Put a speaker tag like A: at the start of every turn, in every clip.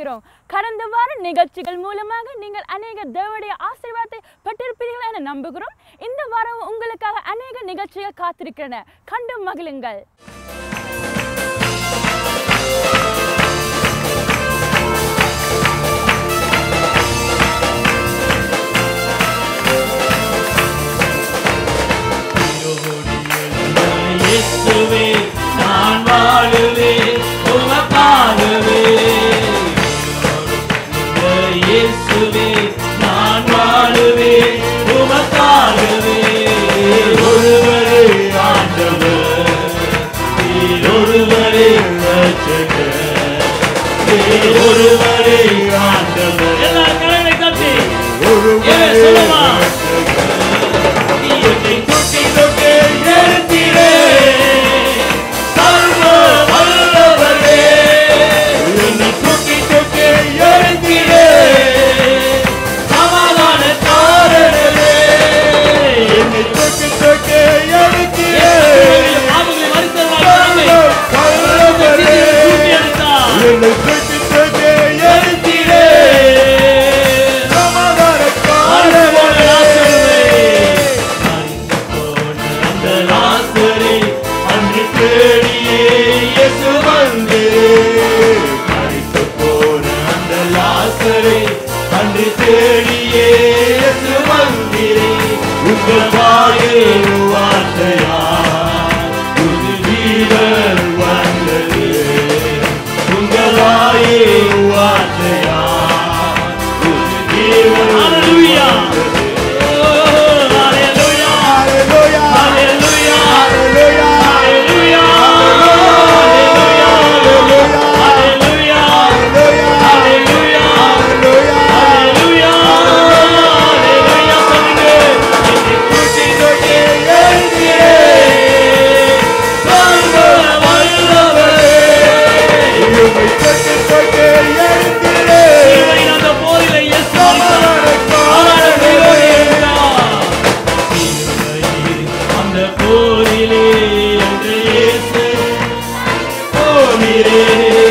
A: நம்புகிறோம் கடந்த வார நிகழ்ச்சிகள் மூலமாக நீங்கள் அநேக தேவனுடைய ஆசீர்வாதத்தை பெற்றிருப்பீர்கள் என நம்புகிறோம் இந்த வாரம் உங்களுக்காக அநேக நிகழ்ச்சிகள் காத்திருக்கின்றன கண்டு மகிழுங்கள்
B: இயேசுவே நான் வாழுவே உமக்காகவே இயேசுவே நான் வாழுவே உமக்காகவே ஒருவரே ஆண்டவர் நீர் ஒருவரே ரட்சகர் நீர் ஒருவரே ஆண்டவர் எல்லா கலைகளை தட்டி ஏன் சொல்லுமா நீ என்னை தொட்டி தொட்டி நிறுத்திடே சர்வ வல்லவரே என்னை தொட்டி தொட்டி எழுந்திடே சமாதான காரணரே என்னை தொட்டி தொட்டி எழுந்திடே பாவங்களை மறித்தவர்களே என்னை தொட்டி தொட்டி எழுந்திடே சமாதான காரணரே அந்த லாசரை அன்று தேடியே இயேசு வந்தே மரித்து போன அந்த லாசரை அன்று தேடியே இயேசு வந்தீரே உங்கள் வாயில் வார்த்தையா புது வீரர் வந்தது உங்கள் வாயில் வார்த்தையா புது வீரர் வந்தது அந்த போரிலே என்று இயேசு போனிரே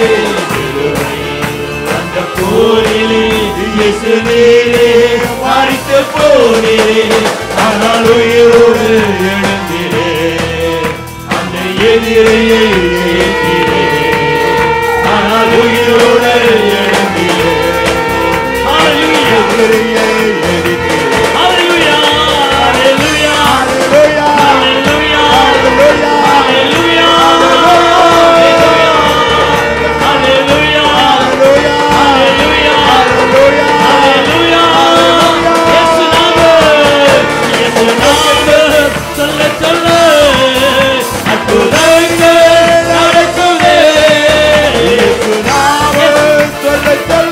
B: அந்த போரிலே இயேசு நீரே மறித்து போனிரே ஆனால் உயிரோடு எழுந்திரே அந்த எதிரையை ஏற்றிரே ஆனால் உயிரோடு எழுந்திரே எதிரையை எதிர்க்கிறே Hallelujah, hallelujah, hallelujah, hallelujah, hallelujah, hallelujah, hallelujah. இயேசு நாமம், இயேசு நாமம் சொல்ல சொல்ல அற்புதங்கள் நடக்குதே. இயேசு நாமம் சொல்ல சொல்ல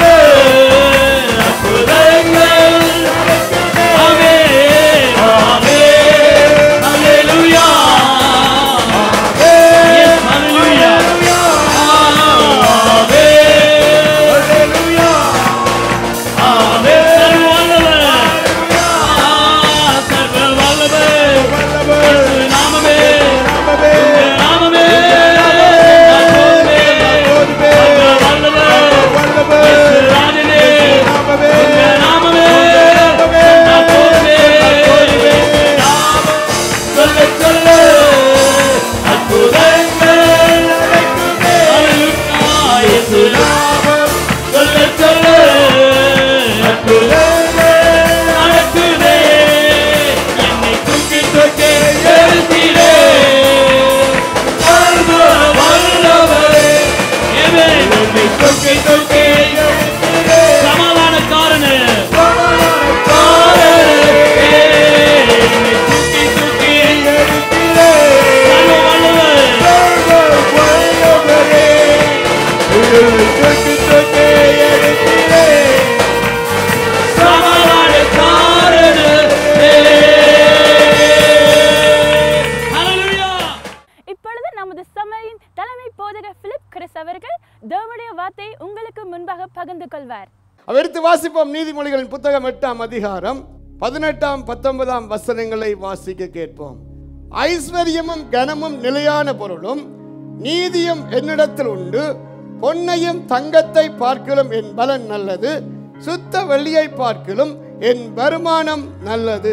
B: அற்புதங்கள் ஆமென், ஆமென், ஹalleluya. Yes, hallelujah. ஆமென். ஆமென். சர்வ வல்லவர். சர்வ வல்லவர். இயேசு நாமமே. உங்க நாமமே. அற்புதமே. சர்வ வல்லவர். இயேசு ராஜனே. உங்க நாமமே. அற்புதமே. நாமம் சொல்ல சொல்ல அற்புதங்கள் நடக்குமே. ஹalleluya. இயேசு நாமம் சொல்ல சொல்ல அற்புதங்கள் நடக்குதே. என்னை தூக்கி தூக்கி எழுத்திலே. சர்வ வல்லவரே. ஆமென். என்னை தூக்கி தூக்கி எழுத்திலே. சமாதானக்காரனே. சமாதானக்காரனே. என்னை தூக்கி தூக்கி எழுத்திலே. சர்வ வல்லவர்.
A: இப்பொழுது நமது சமையின் தலைமை போதகர் பிலிப் கிறிஸ் அவர்கள் தேவனுடைய வார்த்தையை உங்களுக்கு முன்பாக பகிர்ந்து கொள்வார்
C: எடுத்து வாசிப்போம் நீதிமொழிகளின் புத்தகம் எட்டாம் அதிகாரம் பதினெட்டாம் பத்தொன்பதாம் வசனங்களை வாசிக்க கேட்போம் ஐஸ்வர்யமும் கனமும் நிலையான பொருளும் நீதியும் என்னிடத்தில் உண்டு பொன்னையும் தங்கத்தை பார்க்கிலும் என் பலன் நல்லது சுத்த வெள்ளியை பார்க்கிலும் என் வருமானம் நல்லது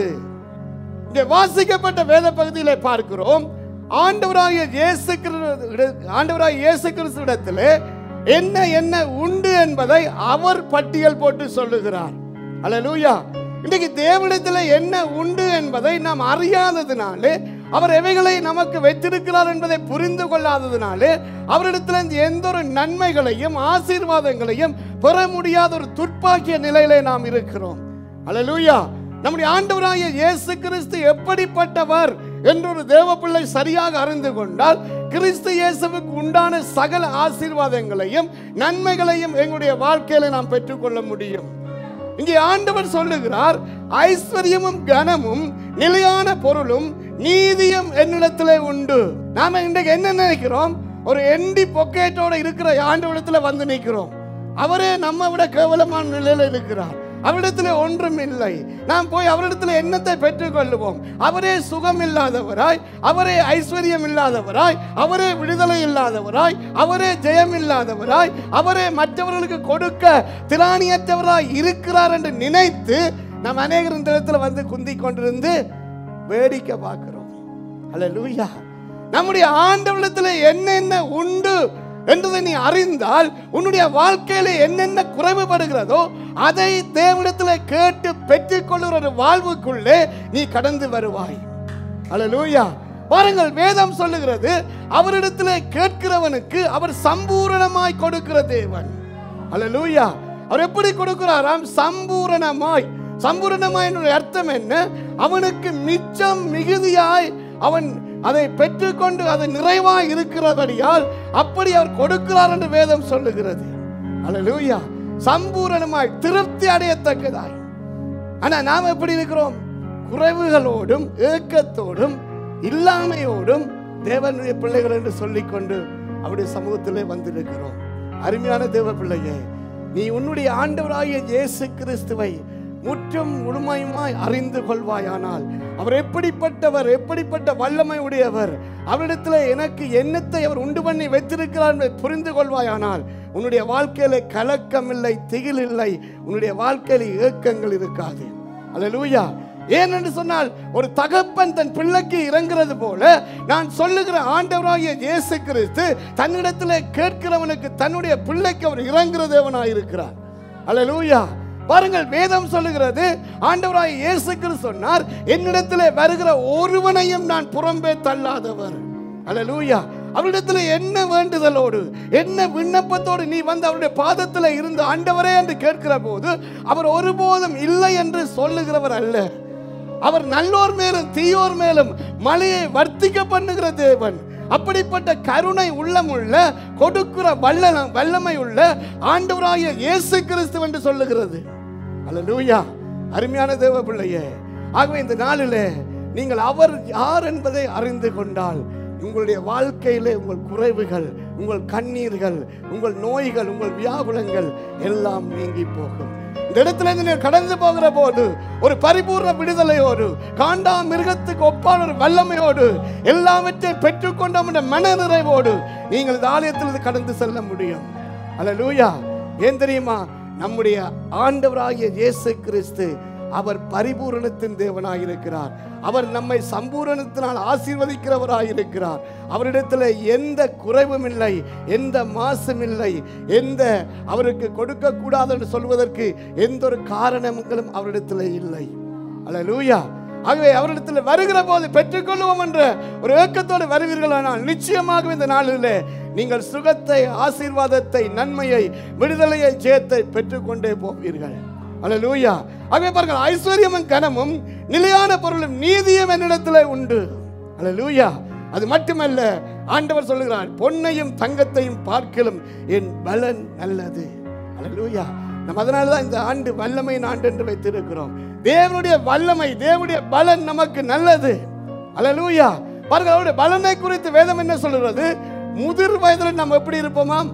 C: இங்கே வாசிக்கப்பட்ட வேத பகுதியிலே பார்க்கிறோம் ஆண்டவராகிய இயேசு கிறிஸ்து ஆண்டவராகிய இயேசு கிறிஸ்துவிடத்திலே என்ன என்ன உண்டு என்பதை அவர் பட்டியல் போட்டு சொல்லுகிறார் அல்லேலூயா இன்னைக்கு தேவனிடத்தில் என்ன உண்டு என்பதை நாம் அறியாததினாலே அவர் எவைகளை நமக்கு வைத்திருக்கிறார் என்பதை புரிந்து கொள்ளாததினாலே அவரிடத்தில் இந்த எந்த ஒரு நன்மைகளையும் ஆசீர்வாதங்களையும் பெற முடியாத ஒரு துர்ப்பாக்கிய நிலையிலே நாம் இருக்கிறோம் அல்லேலூயா நம்முடைய ஆண்டவராகிய இயேசு கிறிஸ்து எப்படிப்பட்டவர் என்று ஒரு தேவ பிள்ளை சரியாக அறிந்து கொண்டால் கிறிஸ்து இயேசுவுக்கு உண்டான சகல ஆசீர்வாதங்களையும் நன்மைகளையும் எங்களுடைய வாழ்க்கையில நாம் பெற்றுக்கொள்ள முடியும் இங்கே ஆண்டவர் சொல்லுகிறார் ஐஸ்வர்யமும் கனமும் நிலையான பொருளும் நீதியும் என்னிடத்திலே உண்டு நாம இன்றைக்கு என்ன நினைக்கிறோம் ஒரு எண்டி பொக்கேட்டோட இருக்கிற ஆண்டவரிடத்துல வந்து நிற்கிறோம் அவரே நம்ம விட கேவலமான நிலையில இருக்கிறார் அவரிடத்தில் ஒன்றும் இல்லை நாம் போய் அவரிடத்தில் என்னத்தை பெற்றுக்கொள்ளுவோம் அவரே சுகம் இல்லாதவராய் அவரே ஐஸ்வர்யம் இல்லாதவராய் அவரே விடுதலை இல்லாதவராய் அவரே ஜெயம் இல்லாதவராய் அவரே மற்றவர்களுக்கு கொடுக்க திராணியற்றவராய் இருக்கிறார் என்று நினைத்து நாம் அநேகர் இந்த இடத்துல வந்து குந்தி கொண்டிருந்து வேடிக்கை பார்க்கிறோம் அல்லேலூயா நம்முடைய ஆண்டவளத்தில் என்னென்ன உண்டு என்றதை நீ அறிந்தால் உன்னுடைய வாழ்க்கையில என்னென்ன குறைவுபடுகிறதோ அதை தேவனிடத்தில் கேட்டு பெற்றுக்கொள்ளுகிற ஒரு வாழ்வுக்குள்ளே நீ கடந்து வருவாய் அல்லேலூயா பாருங்கள் வேதம் சொல்லுகிறது அவரிடத்தில் கேட்கிறவனுக்கு அவர் சம்பூரணமாய் கொடுக்கிற தேவன் அல்லேலூயா அவர் எப்படி கொடுக்கிறாராம் சம்பூரணமாய் சம்பூரணமாய் என்னுடைய அர்த்தம் என்ன அவனுக்கு மிச்சம் மிகுதியாய் அவன் அதை பெற்றுக்கொண்டு அது நிறைவாய் இருக்கிறபடியால் அப்படி அவர் கொடுக்கிறார் என்று வேதம் சொல்லுகிறது அல்லேலூயா சம்பூரணமாய் திருப்தி அடையத்தக்கதாய் ஆனா நாம் எப்படி இருக்கிறோம் குறைவுகளோடும் ஏக்கத்தோடும் இல்லாமையோடும் தேவனுடைய பிள்ளைகள் என்று சொல்லிக்கொண்டு அவருடைய சமூகத்திலே வந்திருக்கிறோம் அருமையான தேவ பிள்ளையே நீ உன்னுடைய ஆண்டவராகிய இயேசு கிறிஸ்துவை முற்றும் முழுமையுமாய் அறிந்து கொள்வாயானால் அவர் எப்படிப்பட்டவர் எப்படிப்பட்ட வல்லமை உடையவர் அவரிடத்தில் எனக்கு எண்ணத்தை அவர் உண்டு பண்ணி வைத்திருக்கிறார் என்பதை புரிந்து கொள்வாயானால் உன்னுடைய வாழ்க்கையில கலக்கம் இல்லை திகில் இல்லை உன்னுடைய வாழ்க்கையில ஏக்கங்கள் இருக்காது அல்லேலூயா ஏன் என்று சொன்னால் ஒரு தகப்பன் தன் பிள்ளைக்கு இறங்குறது போல நான் சொல்லுகிற ஆண்டவராகிய இயேசு கிறிஸ்து தன்னிடத்தில் கேட்கிறவனுக்கு தன்னுடைய பிள்ளைக்கு அவர் இறங்குற தேவனாய் இருக்கிறார் அல்லேலூயா பாருங்கள் வேதம் சொல்லுகிறது ஆண்டவராகிய இயேசு கிறிஸ்து சொன்னார் என்னிடத்தில் வருகிற ஒருவனையும் நான் புறம்பே தள்ளாதவர் அல்லேலூயா அவரிடத்தில் என்ன வேண்டுதலோடு என்ன விண்ணப்பத்தோடு நீ வந்து அவருடைய பாதத்தில் இருந்து ஆண்டவரே என்று கேட்கிற போது அவர் ஒருபோதும் இல்லை என்று சொல்லுகிறவர் அல்ல அவர் நல்லோர் மேலும் தீயோர் மேலும் மழையை வர்த்திக்க பண்ணுகிற தேவன் அப்படிப்பட்ட கருணை உள்ளமுள்ள கொடுக்கிற வல்ல வல்லமை உள்ள ஆண்டவராகிய இயேசு கிறிஸ்து என்று சொல்லுகிறது அல்லேலூயா அருமையான தேவ பிள்ளையே ஆகவே இந்த நாளிலே நீங்கள் அவர் யார் என்பதை அறிந்து கொண்டால் உங்களுடைய வாழ்க்கையிலே உங்கள் குறைவுகள் உங்கள் கண்ணீர்கள் உங்கள் நோய்கள் உங்கள் வியாகுலங்கள் எல்லாம் நீங்கி போகும் இந்த இடத்துல இருந்து நீங்கள் கடந்து போகிற போது ஒரு பரிபூர்ண விடுதலையோடு காண்டா மிருகத்துக்கு ஒப்பான ஒரு வல்லமையோடு எல்லாவற்றையும் பெற்றுக்கொண்டோம் என்ற மன நிறைவோடு நீங்கள் இந்த ஆலயத்திலிருந்து கடந்து செல்ல முடியும் அல்லேலூயா ஏன் தெரியுமா நம்முடைய ஆண்டவராகிய இயேசு கிறிஸ்து அவர் பரிபூரணத்தின் தேவனாய் இருக்கிறார் அவர் நம்மை சம்பூரணத்தினால் ஆசீர்வதிக்கிறவராய் இருக்கிறார் அவரிடத்தில் எந்த குறைவும் இல்லை எந்த மாசும் இல்லை எந்த அவருக்கு கொடுக்க கூடாது என்று சொல்வதற்கு எந்த ஒரு காரணங்களும் அவரிடத்தில் இல்லை அல்லேலூயா ஆகவே அவரிடத்தில் வருகிற போது பெற்றுக்கொள்வோம் என்ற ஒரு ஏக்கத்தோடு வருவீர்களானால் நிச்சயமாக இந்த நாளிலே நீங்கள் சுகத்தை ஆசீர்வாதத்தை நன்மையை விடுதலையை ஜெயத்தை பெற்றுக்கொண்டே போவீர்கள் அல்லேலூயா ஆகவே பாருங்கள் ஐஸ்வர்யமும் கனமும் நிலையான பொருளும் நீதியும் என்னிடத்தில் உண்டு அல்லேலூயா அது மட்டுமல்ல ஆண்டவர் சொல்லுகிறார் பொன்னையும் தங்கத்தையும் பார்க்கலும் என் பலன் நல்லது அல்லேலூயா நம்ம அதனால தான் இந்த ஆண்டு வல்லமையின் ஆண்டு என்று வைத்திருக்கிறோம் தேவனுடைய வல்லமை தேவனுடைய பலன் நமக்கு நல்லது அல்லேலூயா பாருங்க அவருடைய பலனை குறித்து வேதம் என்ன சொல்லுகிறது முதிர் வயதில் நம்ம எப்படி இருப்போமாம்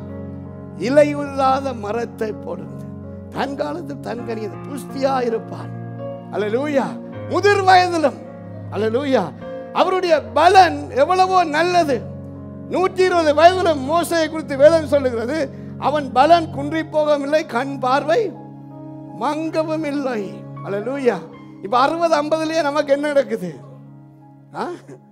C: இலையில்லாத மரத்தை போடுறது தன் காலத்தில் தன் கனியது புஷ்டியா இருப்பான் அல்லேலூயா முதிர் வயதிலும் அல்லேலூயா அவருடைய பலன் எவ்வளவோ நல்லது நூற்றி இருபது வயதுல மோசையை குறித்து வேதம் சொல்லுகிறது அவன் பலன் குன்றி போகவில்லை கண் பார்வை மங்கவும் இல்லை அல்லேலூயா இப்ப அறுபது ஐம்பதுலயே நமக்கு என்ன நடக்குது ஆ?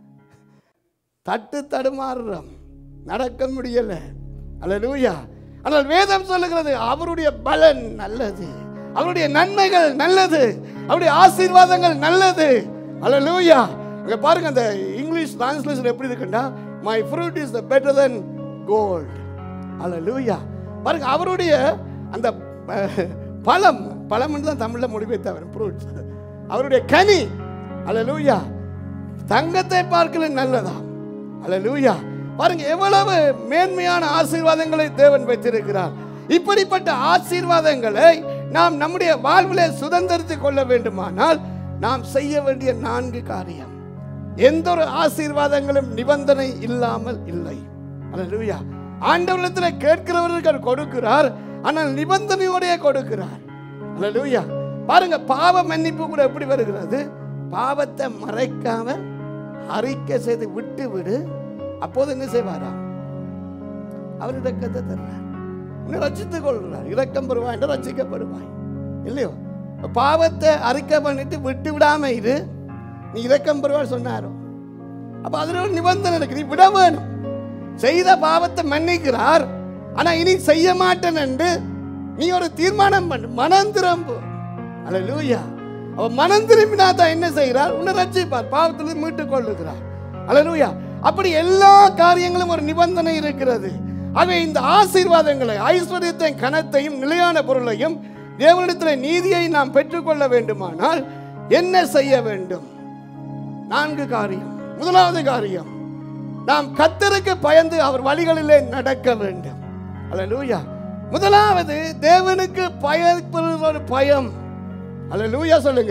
C: தட்டு தடுமாறுறோம் நடக்க முடியல அல்லேலூயா ஆனால் வேதம் சொல்லுகிறது அவருடைய பலன் நல்லது அவருடைய நன்மைகள் நல்லது அவருடைய ஆசீர்வாதங்கள் நல்லது அல்லேலூயா அங்க பாருங்க அந்த இங்கிலீஷ் டிரான்ஸ்லேஷன் எப்படி இருக்குண்டா my fruit is the better then gold அல்லேலூயா பாருங்க அவருடைய அந்த அஹ், பழம் பழம் தான் தமிழ்ல மொழிபெயர்த்த வரும் ஃப்ரூட்ஸ் அவருடைய கனி அல்லேலூயா தங்கத்தை பார்க்கல நல்லதா அல்லேலூயா பாருங்க எவ்வளவு மேன்மையான ஆசீர்வாதங்களை தேவன் வைத்திருக்கிறார் இப்படிப்பட்ட ஆசீர்வாதங்களை நாம் நம்முடைய வாழ்விலே சுதந்திரித்துக் கொள்ள வேண்டுமானால் நாம் செய்ய வேண்டிய நான்கு காரியம் எந்த ஒரு ஆசீர்வாதங்களும் நிபந்தனை இல்லாமல் இல்லை அல்லேலூயா ஆண்டவரிடத்தில் கேட்கிறவர்கள் கொடுக்கிறார் ஆனால் நிபந்தனையோடய கொடுக்கிறார் அல்லேலூயா பாருங்க பாவ மன்னிப்பு கூட எப்படி வருகிறது பாவத்தை மறைக்காம அறிக்கை செய்து விட்டு விடு அப்போது என்ன செய்வாரா அவர் இரக்கத்தை தர்றார் உன்னை ரட்சித்துக் கொள்கிறார் இரக்கம் பெறுவாய் என்று ரட்சிக்கப்படுவாய் இல்லையோ பாவத்தை அறிக்கை பண்ணிட்டு விட்டு விடாம இரு நீ இரக்கம் பெறுவாய் சொன்னாரோ அப்ப அதுல ஒரு நிபந்தனை இருக்கு நீ விட வேணும் செய்த பாவத்தை மன்னிக்கிறார் ஆனா இனி செய்ய மாட்டேன் என்று நீ ஒரு தீர்மானம் பண்ணு மனம் திரும்பு அல்லேலூயா அவ மனம் திரும்பினா தான் என்ன செய்கிறார் உன்னை ரட்சிப்பார் பாவத்திலிருந்து மீட்டுக் கொள்ளுகிறார் அல்லேலூயா அப்படி எல்லா காரியங்களும் ஒரு நிபந்தனை இருக்கிறது ஆகவே இந்த ஆசீர்வாதங்களை ஐஸ்வர்யத்தையும் கனத்தையும் நிலையான பொருளையும் தேவனிடத்தில் நீதியை நாம் பெற்றுக்கொள்ள வேண்டுமானால் என்ன செய்ய வேண்டும் நான்கு காரியம் முதலாவது காரியம் நாம் கத்தருக்கு பயந்து அவர் வழிகளிலே நடக்க வேண்டும் அல்லேலூயா முதலாவது தேவனுக்கு பயப்படுகிற ஒரு பயம் அல்லேலூயா சொல்லுங்க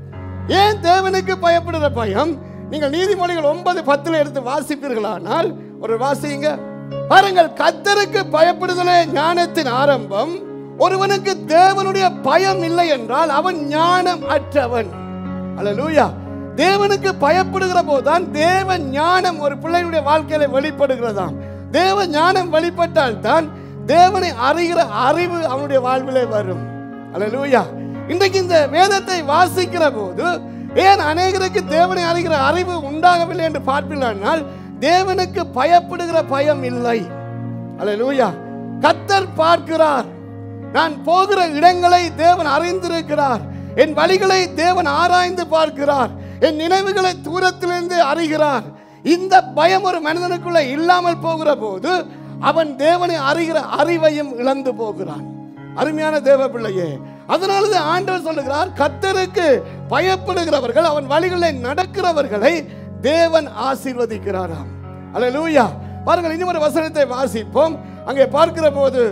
C: ஏன் தேவனுக்கு பயப்படுகிற பயம் நீங்கள் நீதிமொழிகள் ஒன்பது பத்துல எடுத்து வாசிப்பீர்களானால் ஒரு வாசிங்க பாருங்கள் கத்தருக்கு பயப்படுதலே ஞானத்தின் ஆரம்பம் ஒருவனுக்கு தேவனுடைய பயம் இல்லை என்றால் அவன் ஞானம் அற்றவன் அல்லேலூயா தேவனுக்கு பயப்படுகிற போதுதான் தேவ ஞானம் ஒரு பிள்ளையுடைய வாழ்க்கையில வெளிப்படுகிறதாம் தேவ ஞானம் வெளிப்பட்டால் தான் தேவனை அறிகிற அறிவு அவனுடைய வாழ்விலே வரும் அல்லேலூயா இன்றைக்கு இந்த வேதத்தை வாசிக்கிற போது ஏன் அநேகருக்கு தேவனை அறிகிற அறிவு உண்டாகவில்லை என்று பார்ப்பில்லானால் தேவனுக்கு பயப்படுகிற பயம் இல்லை அல்லேலூயா கத்தர் பார்க்கிறார் நான் போகிற இடங்களை தேவன் அறிந்திருக்கிறார் என் வழிகளை தேவன் ஆராய்ந்து பார்க்கிறார் என் நினைவுகளை தூரத்திலிருந்து அறிகிறார் இந்த பயம் ஒரு மனிதனுக்குள்ள இல்லாமல் போகிற போது அவன் தேவனை அறிகிற அறிவையும் இழந்து போகிறான் அருமையான தேவ பிள்ளையே அதனாலதான் ஆண்டவர் சொல்லுகிறார் கத்தருக்கு பயப்படுகிறவர்கள் அவன் வழிகளில் நடக்கிறவர்களை தேவன் ஆசீர்வதிக்கிறாராம் அல்லேலூயா பாருங்கள் இன்னும் ஒரு வசனத்தை வாசிப்போம் அங்கே பார்க்கிற போது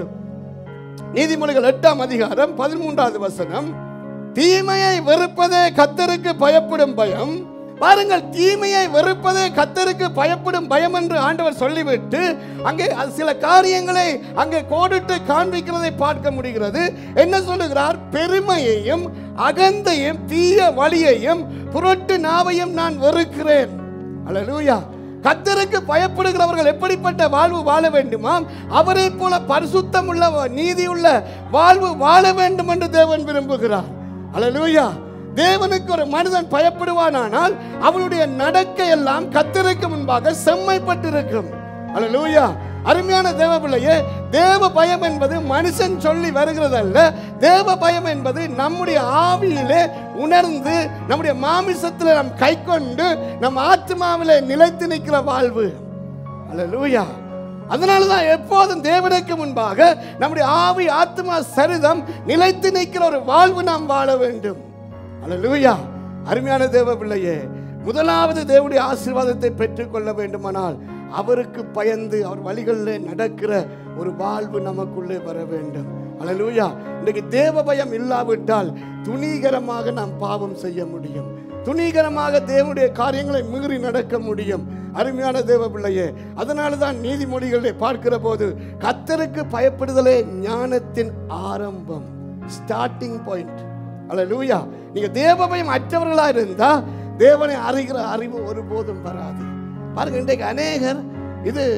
C: நீதிமொழிகள் எட்டாம் அதிகாரம் பதிமூன்றாவது வசனம் தீமையை வெறுப்பதே கத்தருக்கு பயப்படும் பயம் பாருங்கள் தீமையை வெறுப்பதே கத்தருக்கு பயப்படும் பயம் என்று ஆண்டவர் சொல்லிவிட்டு அங்கே அது சில காரியங்களை அங்கே கோடிட்டு காண்பிக்கிறதை பார்க்க முடிகிறது என்ன சொல்லுகிறார் பெருமையையும் அகந்தையும் தீய வழியையும் புரட்டு நாவையும் நான் வெறுக்கிறேன் அல்லேலூயா கத்தருக்கு பயப்படுகிறவர்கள் எப்படிப்பட்ட வாழ்வு வாழ வேண்டுமாம் அவரை போல பரிசுத்தம் உள்ள நீதியுள்ள வாழ்வு வாழ வேண்டும் என்று தேவன் விரும்புகிறார் அல்லேலூயா தேவனுக்கு ஒரு மனிதன் பயப்படுவானானால் அவனுடைய நடக்கை எல்லாம் கத்தருக்கு முன்பாக செம்மைப்பட்டிருக்கும் அல்லேலூயா அருமையான தேவ பிள்ளையே தேவ பயம் என்பது மனுஷன் சொல்லி வருகிறதல்ல தேவ பயம் என்பது நம்முடைய ஆவியிலே உணர்ந்து நம்முடைய மாமிசத்தில் நாம் கை கொண்டு நம் ஆத்மாவிலே நிலைத்து நிற்கிற வாழ்வு அல்லேலூயா அதனால தான் எப்போதும் தேவனுக்கு முன்பாக நம்முடைய ஆவி ஆத்மா சரிதம் நிலைத்து நிற்கிற ஒரு வாழ்வு நாம் வாழ வேண்டும் அல்லேலூயா அருமையான தேவ பிள்ளையே முதலாவது தேவனுடைய ஆசீர்வாதத்தை பெற்றுக்கொள்ள வேண்டுமானால் அவருக்கு பயந்து அவர் வழிகளில் நடக்கிற ஒரு வாழ்வு நமக்குள்ளே வர வேண்டும் அல்லேலூயா இன்றைக்கு தேவ பயம் இல்லாவிட்டால் துணிகரமாக நாம் பாவம் செய்ய முடியும் துணிகரமாக தேவனுடைய காரியங்களை மீறி நடக்க முடியும் அருமையான தேவ பிள்ளையே அதனால தான் நீதிமொழிகளை பார்க்கிற போது கத்தருக்கு பயப்படுதலே ஞானத்தின் ஆரம்பம் ஸ்டார்டிங் பாயிண்ட் அல்லேலூயா நீங்க தேவ பயம் அற்றவர்களா இருந்தா தேவனை அறிகிற அறிவு ஒருபோதும் வராது பாருங்க இன்றைக்கு அநேகர் இது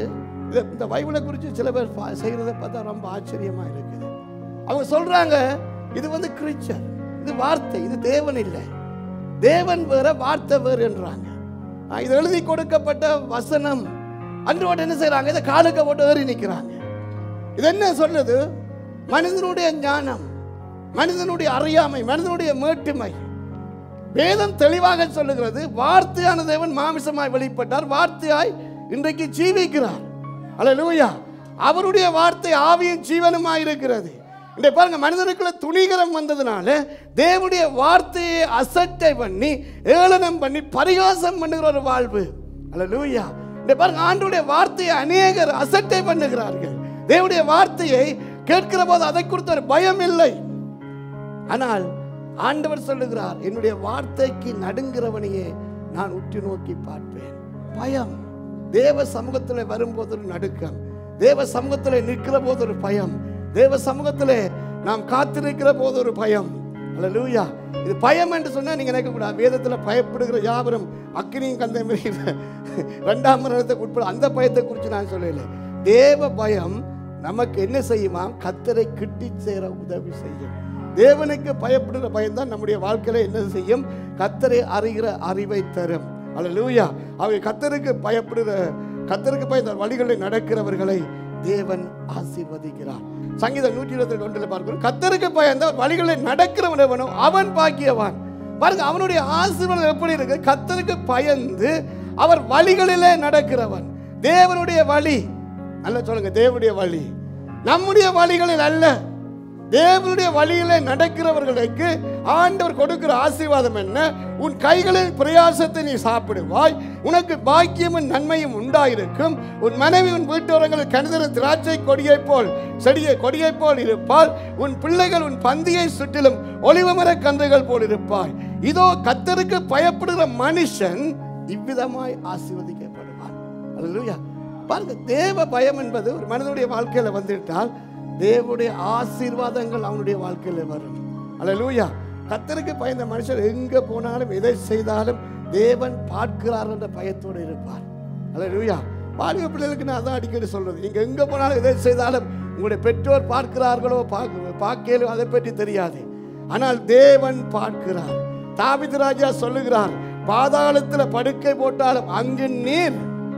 C: இதை இந்த பைபிளை குறித்து சில பேர் பா- செய்கிறத பார்த்தா ரொம்ப ஆச்சரியமா இருக்குது அவங்க சொல்றாங்க இது வந்து கிறிச்சர் இது வார்த்தை இது தேவன் இல்லை தேவன் வேற வார்த்தை வேறு என்றாங்க ஆ, இது எழுதி கொடுக்கப்பட்ட வசனம் அன்றோடு என்ன செய்றாங்க இதை காலுக்க போட்டு ஏறி நிற்கிறாங்க இது என்ன சொல்லுது மனிதனுடைய ஞானம் மனிதனுடைய அறியாமை மனிதனுடைய மேட்டுமை வேதம் தெளிவாக சொல்லுகிறது வார்த்தையான தேவன் மாமிசமாய் வெளிப்பட்டார் வார்த்தையாய் இன்றைக்கு ஜீவிக்கிறார் அல்லேலூயா அவருடைய வார்த்தை ஆவியும் ஜீவனுமாய் இருக்கிறது இன்றைய பாருங்க மனிதனுக்குள்ள துணிகரம் வந்ததுனால தேவனுடைய வார்த்தையை அசட்டை பண்ணி ஏளனம் பண்ணி பரிகாசம் பண்ணுகிற ஒரு வாழ்வு அல்லேலூயா இன்றைய பாருங்க ஆண்டுடைய வார்த்தையை அநேகர் அசட்டை பண்ணுகிறார்கள் தேவனுடைய வார்த்தையை கேட்கிற போது அதை குறித்த ஒரு பயம் இல்லை ஆனால் ஆண்டவர் சொல்லுகிறார் என்னுடைய வார்த்தைக்கு நடுங்கிறவனையே நான் உற்று நோக்கி பார்ப்பேன் பயம் தேவ சமூகத்தில் வரும்போது ஒரு நடுக்கம் தேவ சமூகத்தில் நிற்கிற போது ஒரு பயம் தேவ சமூகத்தில் நாம் காத்திருக்கிற போது ஒரு பயம் அல்லேலூயா இது பயம் என்று சொன்னா நீங்க நினைக்க கூடாது வேதத்துல பயப்படுகிற யாவரும் அக்னியும் கந்த ரெண்டாம் மரணத்துக்கு உட்பட அந்த பயத்தை குறித்து நான் சொல்லல தேவ பயம் நமக்கு என்ன செய்யுமா கத்தரை கிட்டி சேர உதவி செய்யும் தேவனுக்கு பயப்படுகிற பயம்தான் நம்முடைய வாழ்க்கையில என்ன செய்யும் கத்தரை அறிகிற அறிவை தரும் அல்லேலூயா அவை கத்தருக்கு பயப்படுகிற கத்தருக்கு பயந்த வழிகளில் நடக்கிறவர்களை தேவன் ஆசீர்வதிக்கிறார் சங்கீதம் நூற்றி இருபத்தி ஒன்றுல பார்க்கிறோம் கத்தருக்கு பயந்த வழிகளில் நடக்கிறவனவனோ அவன் பாக்கியவான் பாருங்க அவனுடைய ஆசீர்வாதம் எப்படி இருக்கு கத்தருக்கு பயந்து அவர் வழிகளிலே நடக்கிறவன் தேவனுடைய வழி நல்லா சொல்லுங்க தேவனுடைய வழி நம்முடைய வழிகளில் அல்ல தேவனுடைய வழியிலே நடக்கிறவர்களுக்கு ஆண்டவர் கொடுக்கிற ஆசீர்வாதம் என்ன உன் கைகளில் பிரயாசத்தை நீ சாப்பிடுவாய் உனக்கு பாக்கியமும் நன்மையும் உண்டாயிருக்கும் உன் மனைவி உன் வீட்டோரங்களில் கணிதர திராட்சை கொடியைப் போல் செடியை கொடியைப் போல் இருப்பாள் உன் பிள்ளைகள் உன் பந்தியை சுற்றிலும் ஒளிவமர கன்றுகள் போல் இருப்பாய் இதோ கத்தருக்கு பயப்படுகிற மனுஷன் இவ்விதமாய் ஆசீர்வதிக்கப்படுவான் அல்லேலூயா பாருங்க தேவ பயம் என்பது ஒரு மனிதனுடைய வாழ்க்கையில வந்துவிட்டால் தேவனுடைய ஆசீர்வாதங்கள் அவனுடைய வாழ்க்கையில வரும் அல்லேலூயா கத்தருக்கு பயந்த மனுஷர் எங்க போனாலும் எதை செய்தாலும் தேவன் பார்க்கிறார் என்ற பயத்தோடு இருப்பார் அல்லேலூயா பாலிக பிள்ளைகளுக்கு நான் அதான் அடிக்கடி சொல்றது நீங்க எங்க போனாலும் எதை செய்தாலும் உங்களுடைய பெற்றோர் பார்க்கிறார்களோ பார்க்க பார்க்கலோ அதை பற்றி தெரியாது ஆனால் தேவன் பார்க்கிறார் தாவிது ராஜா சொல்லுகிறார் பாதாளத்தில் படுக்கை போட்டாலும் அங்கு நீர்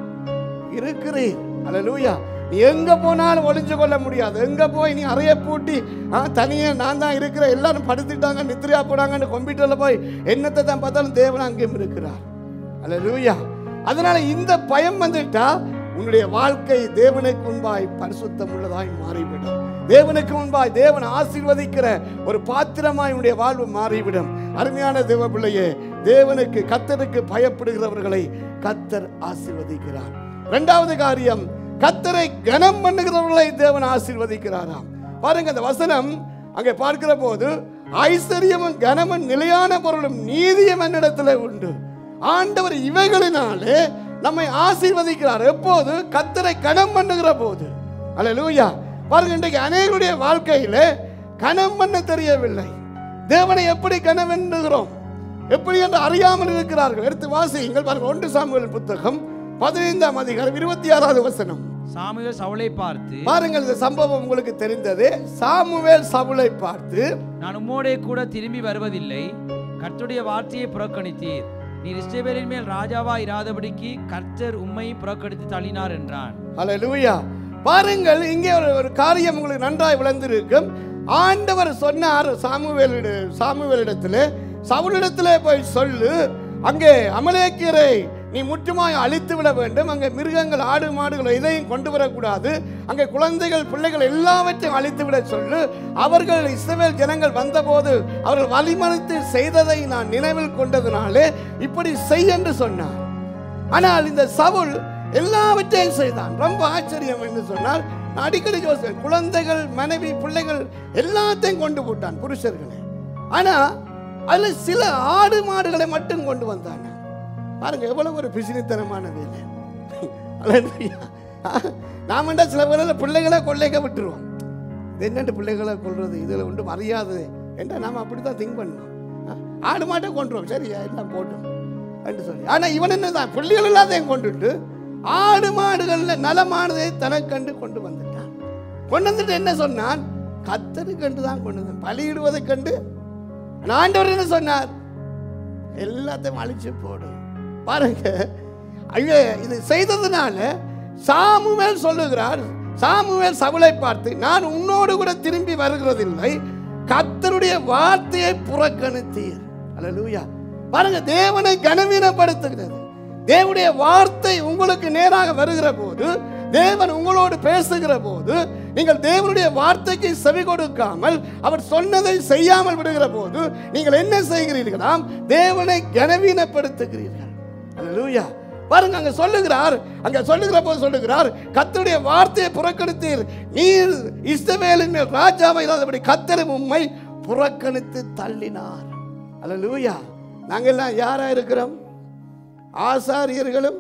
C: இருக்கிறீர் அல்லேலூயா நீ எங்க போனாலும் ஒளிஞ்சு கொள்ள முடியாது எங்க போய் நீ அறைய பூட்டி ஆ, தனியே நான் தான் இருக்கிறேன் எல்லாரும் படுத்துட்டாங்க நித்ரையா போனாங்கன்னு கம்ப்யூட்டர்ல போய் என்னத்தை தான் பார்த்தாலும் தேவன் அங்கேயும் இருக்கிறார் அல்லேலூயா அதனால இந்த பயம் வந்துட்டா உன்னுடைய வாழ்க்கை தேவனுக்கு முன்பாய் பரிசுத்தம் உள்ளதாய் மாறிவிடும் தேவனுக்கு முன்பாய் தேவன் ஆசீர்வதிக்கிற ஒரு பாத்திரமாய் உன்னுடைய வாழ்வு மாறிவிடும் அருமையான தேவ பிள்ளையே தேவனுக்கு கத்தருக்கு பயப்படுகிறவர்களை கத்தர் ஆசீர்வதிக்கிறார் இரண்டாவது காரியம் கத்தரை கனம் பண்ணுகிறவர்களை தேவன் ஆசீர்வதிக்கிறாராம் பாருங்க அந்த வசனம் அங்கே பார்க்கிற போது ஐஸ்வர்யமும் கனமும் நிலையான பொருளும் நீதியும் என்னிடத்தில் உண்டு ஆண்டவர் இவைகளினாலே நம்மை ஆசீர்வதிக்கிறார் எப்போது கத்தரை கனம் பண்ணுகிற போது அல்லேலூயா பாருங்க இன்றைக்கு அநேகருடைய வாழ்க்கையில கனம் பண்ண தெரியவில்லை தேவனை எப்படி கனம் எண்ணுகிறோம் எப்படி என்று அறியாமல் இருக்கிறார்கள் எடுத்து வாசியுங்கள் பாருங்க ஒன்று சாமுவேல் புத்தகம் பதினைந்தாம் அதிகாரம் இருபத்தி ஆறாவது வசனம்
B: சாமுவேல் சவுலை பார்த்து
C: பாருங்கள் இந்த சம்பவம் உங்களுக்கு தெரிந்தது சாமுவேல் சவுலை பார்த்து
B: நான் உம்மோடே கூட திரும்பி வருவதில்லை கர்த்தருடைய வார்த்தையை புறக்கணித்தீர் நீர் இஸ்ரவேலின் மேல் ராஜாவா இராதபடிக்கு கர்த்தர் உம்மை புறக்கணித்து தள்ளினார் என்றான்
C: ஹalleluya பாருங்கள் இங்கே ஒரு ஒரு காரியம் உங்களுக்கு நன்றாய் விளந்திருக்கும் ஆண்டவர் சொன்னார் சாமுவேலிட சாமுவேலிடத்தில் சவுலிடத்திலே போய் சொல்லு அங்கே அமலேக்கியரை நீ முற்றுமாய் அழித்து விட வேண்டும் அங்கே மிருகங்கள் ஆடு மாடுகள் எதையும் கொண்டு வரக்கூடாது அங்கே குழந்தைகள் பிள்ளைகள் எல்லாவற்றையும் அழித்து விட சொல்லு அவர்கள் இஸ்ரவேல் ஜனங்கள் வந்தபோது அவர்கள் வழிமறித்து செய்ததை நான் நினைவில் கொண்டதினாலே இப்படி செய் என்று சொன்னார் ஆனால் இந்த சவுல் எல்லாவற்றையும் செய்தான் ரொம்ப ஆச்சரியம் என்று சொன்னால் நான் அடிக்கடி யோசிப்பேன் குழந்தைகள் மனைவி பிள்ளைகள் எல்லாத்தையும் கொண்டு போட்டான் புருஷர்களை ஆனா அதுல சில ஆடு மாடுகளை மட்டும் கொண்டு வந்தாங்க பாருங்க எவ்வளவு ஒரு பிசினித்தனமான வேலை அல்லேலூயா. நாம என்ன சில வேளையில பிள்ளைகளை கொள்ளைக்க விட்டுருவோம் இது என்னண்டு பிள்ளைகளை கொள்றது இதுல ஒன்றும் அறியாது என்றா நாம அப்படித்தான் திங்க் பண்ணுவோம் ஆ, ஆடு மாட்டை கொண்டுருவோம் சரி எல்லாம் போட்டோம் என்று சொல்லி ஆனா இவன் என்னதான் பிள்ளைகள் எல்லாத்தையும் கொண்டுட்டு ஆடு மாடுகள்ல நலமானதை தனக்கண்டு கொண்டு வந்துட்டான் கொண்டு வந்துட்டு என்ன சொன்னான் கத்தரு கண்டு தான் கொண்டு வந்தான் பலியிடுவதை கண்டு ஆனா ஆண்டவர் என்ன சொன்னார் எல்லாத்தையும் அழிச்சு போடு பாருங்க ஐயோ இது செய்ததுனால சாமுவேல் சொல்லுகிறார் சாமுவேல் சவுலை பார்த்து நான் உன்னோடு கூட திரும்பி வருகிறதில்லை கர்த்தருடைய வார்த்தையை புறக்கணித்தீர் அல்லேலூயா பாருங்க தேவனை கனவீனப்படுத்துகிறது தேவனுடைய வார்த்தை உங்களுக்கு நேராக வருகிற போது தேவன் உங்களோடு பேசுகிற போது நீங்கள் தேவனுடைய வார்த்தைக்கு செவி கொடுக்காமல் அவர் சொன்னதை செய்யாமல் விடுகிற போது நீங்கள் என்ன செய்கிறீர்களாம் தேவனை கனவீனப்படுத்துகிறீர்கள் அல்லேலூயா பாருங்க அங்க சொல்லுகிறார் அங்க சொல்லுகிற போது சொல்லுகிறார் கர்த்தருடைய வார்த்தையை புறக்கணித்தீர் நீர் இஸ்ரவேலின் மேல் ராஜாவை இல்லாதபடி கத்தரும் உம்மை புறக்கணித்து தள்ளினார் அல்லேலூயா நாங்கெல்லாம் யாரா இருக்கிறோம் ஆசாரியர்களும்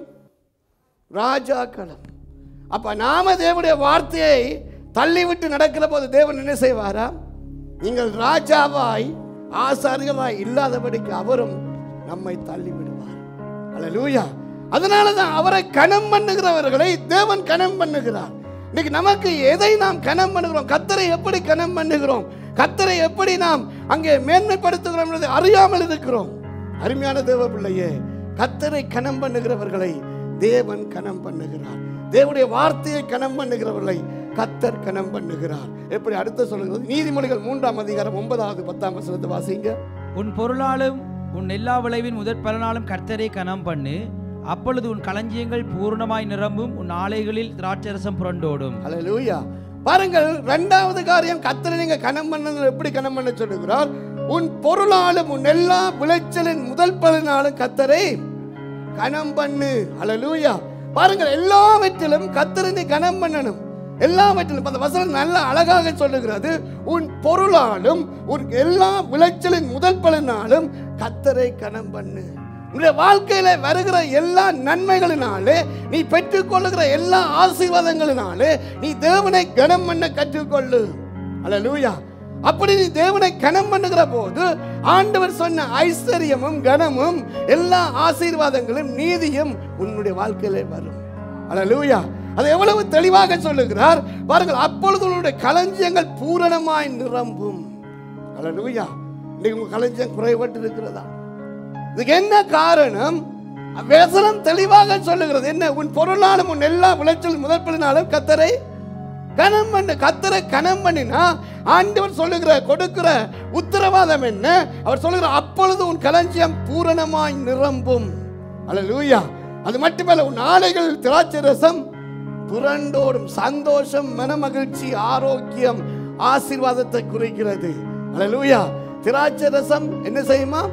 C: ராஜாக்களும் அப்ப நாம தேவனுடைய வார்த்தையை தள்ளிவிட்டு நடக்கிற போது தேவன் என்ன செய்வாரா நீங்கள் ராஜாவாய் ஆசாரியராய் இல்லாதபடிக்கு அவரும் நம்மை தள்ளி விடுவார் அல்லேலூயா அதனால தான் அவரை கனம் பண்ணுகிறவர்களை தேவன் கனம் பண்ணுகிறார் இன்னைக்கு நமக்கு எதை நாம் கனம் பண்ணுகிறோம் கத்தரை எப்படி கனம் பண்ணுகிறோம் கத்தரை எப்படி நாம் அங்கே மேன்மைப்படுத்துகிறோம் என்பதை அறியாமல் இருக்கிறோம் அருமையான தேவ பிள்ளையே கத்தரை கனம் பண்ணுகிறவர்களை தேவன் கனம் பண்ணுகிறார் தேவனுடைய வார்த்தையை கனம் பண்ணுகிறவர்களை கத்தர் கனம் பண்ணுகிறார் எப்படி அடுத்து சொல்லுகிறது நீதிமொழிகள் மூன்றாம் அதிகாரம் ஒன்பதாவது பத்தாம் வசனத்தை வாசிங்க
B: உன் பொருளாலும் உன் எல்லா விளைவின் முதற் பலனாலும் கர்த்தரை கனம் பண்ணு அப்பொழுது உன் களஞ்சியங்கள் பூரணமாய் நிரம்பும் உன் ஆலைகளில் திராட்சரசம் புரண்டோடும்
C: ஹalleluya பாருங்கள் இரண்டாவது காரியம் கத்தரை நீங்க கனம் பண்ணது எப்படி கனம் பண்ண சொல்லுகிறார் உன் பொருளாலும் உன் எல்லா விளைச்சலின் முதல் பலனாலும் கத்தரை கனம் பண்ணு ஹalleluya பாருங்கள் எல்லாவற்றிலும் கத்தரை நீ கனம் பண்ணணும் எல்லாவற்றிலும் அந்த வசனம் நல்ல அழகாக சொல்லுகிறது உன் பொருளாலும் உன் எல்லா விளைச்சலின் முதல் பலனாலும் கத்தரை கனம் பண்ணு உன்னுடைய வாழ்க்கையில வருகிற எல்லா நன்மைகளினாலே நீ பெற்றுக்கொள்ளுகிற எல்லா ஆசீர்வாதங்களினாலே நீ தேவனை கனம் பண்ண கற்றுக்கொள்ளு அல்லேலூயா அப்படி நீ தேவனை கனம் பண்ணுகிற போது ஆண்டவர் சொன்ன ஐஸ்வர்யமும் கனமும் எல்லா ஆசீர்வாதங்களும் நீதியும் உன்னுடைய வாழ்க்கையிலே வரும் அல்லேலூயா அது எவ்வளவு தெளிவாக சொல்லுகிறார் பாருங்கள் அப்பொழுது உன்னுடைய களஞ்சியங்கள் பூரணமாய் நிரம்பும் அல்லேலூயா இன்னைக்கு உங்க களஞ்சியம் குறைபட்டு இருக்கிறதா இதுக்கு என்ன காரணம் வேசனம் தெளிவாக சொல்லுகிறது என்ன உன் பொருளாலும் உன் எல்லா விளைச்சல் முதல் பலினாலும் கத்தரை கனம் பண்ணு கத்தரை கனம் பண்ணினா ஆண்டவர் சொல்லுகிற கொடுக்கிற உத்தரவாதம் என்ன அவர் சொல்லுகிற அப்பொழுது உன் களஞ்சியம் பூரணமாய் நிரம்பும் அல்லேலூயா அது மட்டுமல்ல உன் ஆலைகள் திராட்சை ரசம் புரண்டோடும் சந்தோஷம் மனமகிழ்ச்சி ஆரோக்கியம் ஆசீர்வாதத்தை குறிக்கிறது அல்லேலூயா திராட்சை ரசம் என்ன செய்யுமா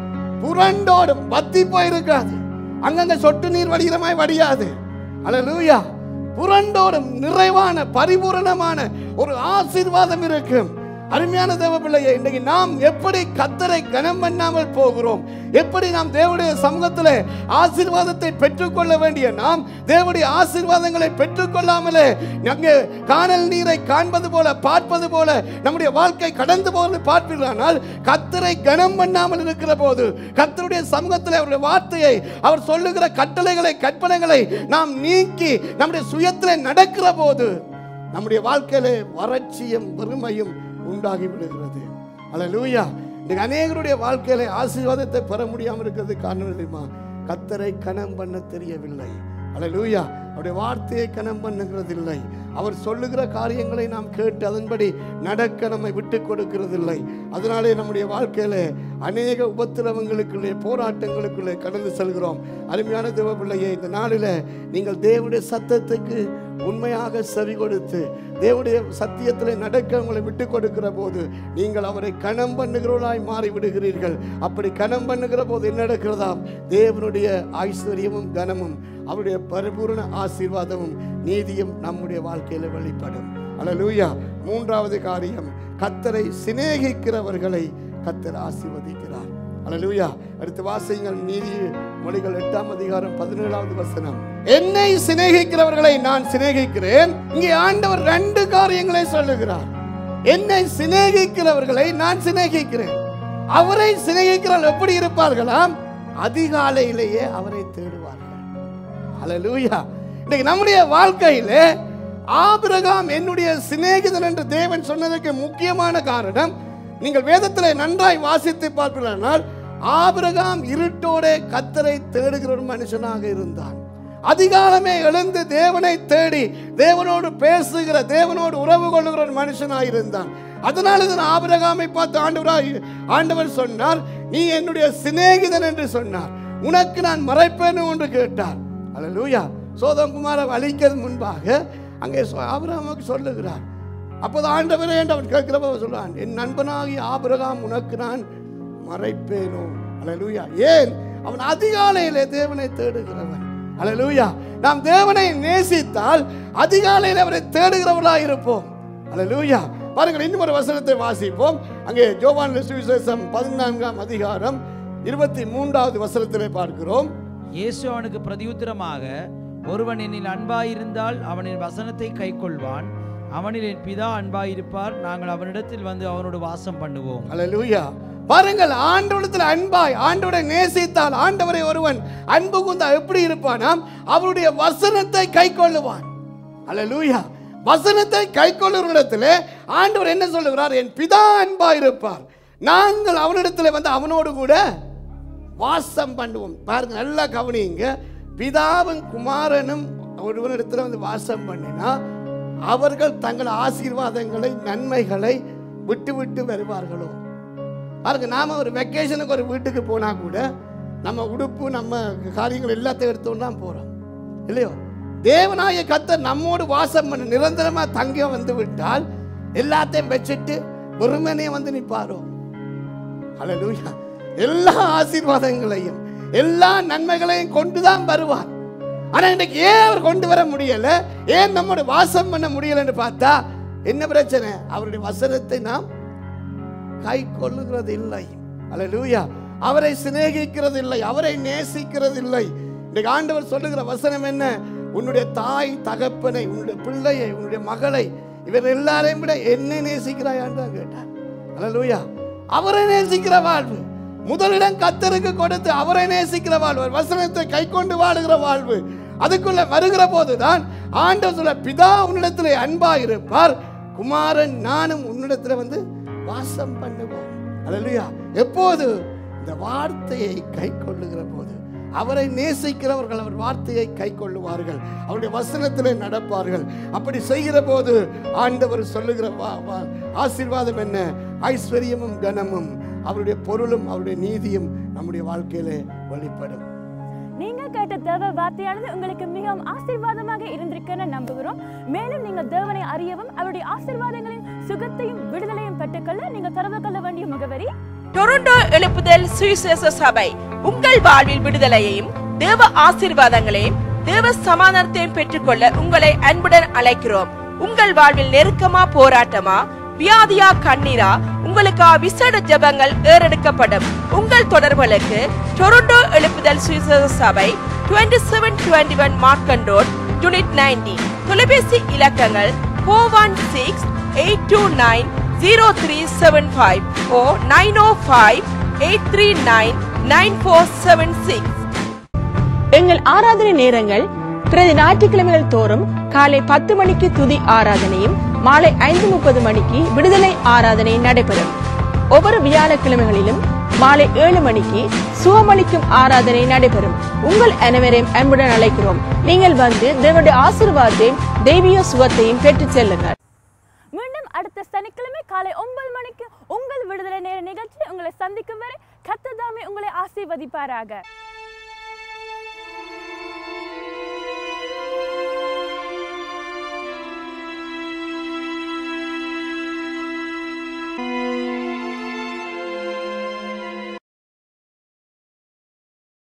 C: புரண்டோடும் வத்தி போயிருக்காது அங்கங்க சொட்டு நீர் வடிகிறமாய் வடியாது அல்லேலூயா புரண்டோடும் நிறைவான பரிபூரணமான ஒரு ஆசீர்வாதம் இருக்கும் அருமையான தேவ பிள்ளையை இன்றைக்கு நாம் எப்படி கத்தரை கனம் பண்ணாமல் போகிறோம் எப்படி நாம் தேவனுடைய சமூகத்தில் ஆசீர்வாதத்தை பெற்றுக்கொள்ள வேண்டிய நாம் தேவனுடைய ஆசீர்வாதங்களை பெற்றுக்கொள்ளாமலே அங்கே காணல் நீரை காண்பது போல பார்ப்பது போல நம்முடைய வாழ்க்கை கடந்து போவது பார்ப்பீர்களானால் கத்தரை கனம் பண்ணாமல் இருக்கிற போது கத்தருடைய சமூகத்தில் அவருடைய வார்த்தையை அவர் சொல்லுகிற கட்டளைகளை கற்பனைகளை நாம் நீக்கி நம்முடைய சுயத்தில் நடக்கிற போது நம்முடைய வாழ்க்கையிலே வறட்சியும் வறுமையும் உண்டாகி விடுகிறது அல்லேலூயா இன்னைக்கு அநேகருடைய வாழ்க்கையில ஆசீர்வாதத்தை பெற முடியாமல் இருக்கிறது காரணம் தெரியுமா கத்தரை கனம் பண்ண தெரியவில்லை அல்லேலூயா அவருடைய வார்த்தையை கனம் பண்ணுகிறதில்லை அவர் சொல்லுகிற காரியங்களை நாம் கேட்டு அதன்படி நடக்க நம்மை விட்டு கொடுக்கிறதில்லை அதனாலே நம்முடைய வாழ்க்கையில அநேக உபத்திரவங்களுக்குள்ளே போராட்டங்களுக்குள்ளே கடந்து செல்கிறோம் அருமையான தேவ பிள்ளையே இந்த நாளில் நீங்கள் தேவனுடைய சத்தத்துக்கு உண்மையாக செவி கொடுத்து தேவனுடைய சத்தியத்தில் நடக்க உங்களை விட்டு கொடுக்கிற போது நீங்கள் அவரை கணம் பண்ணுகிறவர்களாய் மாறி விடுகிறீர்கள் அப்படி கணம் பண்ணுகிற போது என்ன நடக்கிறதாம் தேவனுடைய ஐஸ்வர்யமும் கனமும் அவருடைய பரிபூரண ஆசீர்வாதமும் நீதியும் நம்முடைய வாழ்க்கையில் வெளிப்படும் அல்லேலூயா மூன்றாவது காரியம் கத்தரை சிநேகிக்கிறவர்களை கத்தர் ஆசீர்வதிக்கிறார் அல்லேலூயா அடுத்து வாசியுங்கள் நீதி மொழிகள் எட்டாம் அதிகாரம் பதினேழாவது வசனம் என்னை சிநேகிக்கிறவர்களை நான் சிநேகிக்கிறேன் இங்கே ஆண்டவர் ரெண்டு காரியங்களை சொல்லுகிறார் என்னை சிநேகிக்கிறவர்களை நான் சிநேகிக்கிறேன் அவரை சிநேகிக்கிறவர்கள் எப்படி இருப்பார்களாம் அதிகாலையிலேயே அவரை தேடுவார்கள் அல்லேலூயா இன்னைக்கு நம்முடைய வாழ்க்கையிலே ஆபிரகாம் என்னுடைய சிநேகிதன் என்று தேவன் சொன்னதற்கு முக்கியமான காரணம் நீங்கள் வேதத்தில் நன்றாய் வாசித்து பார்ப்பீர்களானால் ஆபிரகாம் இருட்டோடே கத்தரை தேடுகிற ஒரு மனுஷனாக இருந்தான் அதிகாலமே எழுந்து தேவனை தேடி தேவனோடு பேசுகிற தேவனோடு உறவு கொள்ளுகிற ஒரு மனுஷனாக இருந்தான் அதனால தான் ஆபிரகாமை பார்த்து ஆண்டவராய் ஆண்டவர் சொன்னார் நீ என்னுடைய சிநேகிதன் என்று சொன்னார் உனக்கு நான் மறைப்பேன் என்று கேட்டார் அல்லேலூயா சோதம் குமார அழிக்கிறது முன்பாக அங்கே சொ- ஆபிரகாமுக்கு சொல்லுகிறார் அப்போது ஆண்டவரே என்று அவன் கேட்கிறப்ப சொல்றான் என் நண்பனாகிய ஆபிரகாம் உனக்கு நான் மறைப்பேனோ அல்லேலூயா ஏன் அவன் அதிகாலையிலே தேவனை தேடுகிறவன் அல்லேலூயா நாம் தேவனை நேசித்தால் அதிகாலையில் அவரை தேடுகிறவர்களாக இருப்போம் அல்லேலூயா பாருங்கள் இன்னும் ஒரு வசனத்தை வாசிப்போம் அங்கே ஜோவான் சுவிசேஷம் பதினான்காம் அதிகாரம் இருபத்தி மூன்றாவது வசனத்திலே பார்க்கிறோம்
B: இயேசு அவனுக்கு பிரதியுத்தரமாக ஒருவன் என்னில் அன்பாயிருந்தால் அவனின் வசனத்தை கைக்கொள்வான் அவனில் என் பிதா அன்பாயிருப்பார் நாங்கள் அவனிடத்தில் வந்து அவனோடு வாசம் பண்ணுவோம்
C: அல்லேலூயா பாருங்கள் ஆண்டவரத்தில் அன்பாய் ஆண்டவரை நேசித்தால் ஆண்டவரை ஒருவன் அன்பு கூந்தா எப்படி இருப்பானாம் அவருடைய வசனத்தை கை கொள்ளுவான் அல்லேலூயா வசனத்தை கை இடத்துல ஆண்டவர் என்ன சொல்லுகிறார் என் பிதா அன்பாய் இருப்பார் நாங்கள் அவனிடத்தில் வந்து அவனோடு கூட வாசம் பண்ணுவோம் பாருங்க நல்லா கவனிங்க பிதாவும் குமாரனும் ஒருவனிடத்தில் வந்து வாசம் பண்ணினா அவர்கள் தங்கள் ஆசீர்வாதங்களை நன்மைகளை விட்டு விட்டு வருவார்களோ பாருங்க நாம ஒரு வெக்கேஷனுக்கு ஒரு வீட்டுக்கு போனா கூட நம்ம உடுப்பு நம்ம காரியங்கள் எல்லாத்தையும் எடுத்துட்டு தான் போறோம் இல்லையோ தேவனாய கத்தர் நம்மோடு வாசம் பண்ண நிரந்தரமா தங்க வந்து விட்டால் எல்லாத்தையும் வச்சுட்டு வெறுமனே வந்து நிப்பாரோ ஹalleluya எல்லா ஆசீர்வாதங்களையும் எல்லா நன்மைகளையும் கொண்டு தான் வருவார் ஆனா இன்னைக்கு ஏன் அவர் கொண்டு வர முடியல ஏன் நம்மோட வாசம் பண்ண முடியலன்னு பார்த்தா என்ன பிரச்சனை அவருடைய வசனத்தை நாம் கை கொள்ளுகிறது இல்லை அல்லேலூயா அவரை சிநேகிக்கிறது இல்லை அவரை நேசிக்கிறது இல்லை இன்னைக்கு ஆண்டவர் சொல்லுகிற வசனம் என்ன உன்னுடைய தாய் தகப்பனை உன்னுடைய பிள்ளையை உன்னுடைய மகளை இவர் எல்லாரையும் விட என்ன நேசிக்கிறாயான்னு தான் கேட்டார் அல்லேலூயா அவரை நேசிக்கிற வாழ்வு முதலிடம் கத்தருக்கு கொடுத்து அவரை நேசிக்கிற வாழ்வு வசனத்தை கை கொண்டு வாழுகிற வாழ்வு அதுக்குள்ள வருகிற போதுதான் ஆண்டவர் சொல்ல பிதா உன்னிடத்தில் அன்பா இருப்பார் குமாரன் நானும் உன்னிடத்தில் வந்து வாசம் பண்ணுவோம் அல்லேலூயா எப்போது இந்த வார்த்தையை கை கொள்ளுகிற போது அவரை நேசிக்கிறவர்கள் அவர் வார்த்தையை கை கொள்ளுவார்கள் அவருடைய வசனத்திலே நடப்பார்கள் அப்படி செய்கிற போது ஆண்டவர் சொல்லுகிற வா- வா- ஆசீர்வாதம் என்ன ஐஸ்வர்யமும் கனமும் அவருடைய பொருளும் அவருடைய நீதியும் நம்முடைய வாழ்க்கையிலே வெளிப்படும்
A: நீங்கள் கேட்ட தேவ வார்த்தையானது உங்களுக்கு மிகவும் ஆசீர்வாதமாக இருந்திருக்குன்னு நம்புகிறோம் மேலும் நீங்கள் தேவனை அறியவும் அவருடைய ஆசீர்வாதங்களின் சுகத்தையும் விடுதலையும் பெற்றுக்கொள்ள நீங்கள் தொடர்பு கொள்ள வேண்டிய முகவரி
D: டொரண்டோ எழுப்புதல் சுவிசேஷ சபை உங்கள் வாழ்வில் விடுதலையையும் தேவ ஆசீர்வாதங்களையும் தேவ சமாதானத்தையும் பெற்றுக்கொள்ள உங்களை அன்புடன் அழைக்கிறோம் உங்கள் வாழ்வில் நெருக்கமா போராட்டமா வியாதியா கண்ணீரா உங்களுக்கு விசேட ஜெபங்கள் ஏறெடுக்கப்படும் உங்கள் தொடர்புகளுக்கு டொரண்டோ எழுப்புதல் சுவிசேஷ சபை 2721 seven twenty one Markham road unit ninety தொலைபேசி இலக்கங்கள் four one six eight two nine zero three seven five O nine O five eight three nine nine four seven six எங்கள் ஆராதனை நேரங்கள் பிரதி ஞாயிற்றுக்கிழமைகள் தோறும் காலை பத்து மணிக்கு துதி ஆராதனையும் மாலை ஐந்து முப்பது மணிக்கு விடுதலை ஆராதனை நடைபெறும் ஒவ்வொரு வியாழக்கிழமைகளிலும் மாலை ஏழு மணிக்கு சுகமளிக்கும் ஆராதனை நடைபெறும் உங்கள் அனைவரையும் அன்புடன் அழைக்கிறோம் நீங்கள் வந்து தேவனுடைய ஆசீர்வாதத்தையும் தெய்வீக சுகத்தையும் பெற்றுச் செல்லுங்கள்
A: மீண்டும் அடுத்த சனிக்கிழமை காலை ஒன்பது மணிக்கு உங்கள் விடுதலை நேர நிகழ்ச்சி உங்களை சந்திக்கும் வரை கத்ததாமே உங்களை ஆசீர்வதிப்பாராக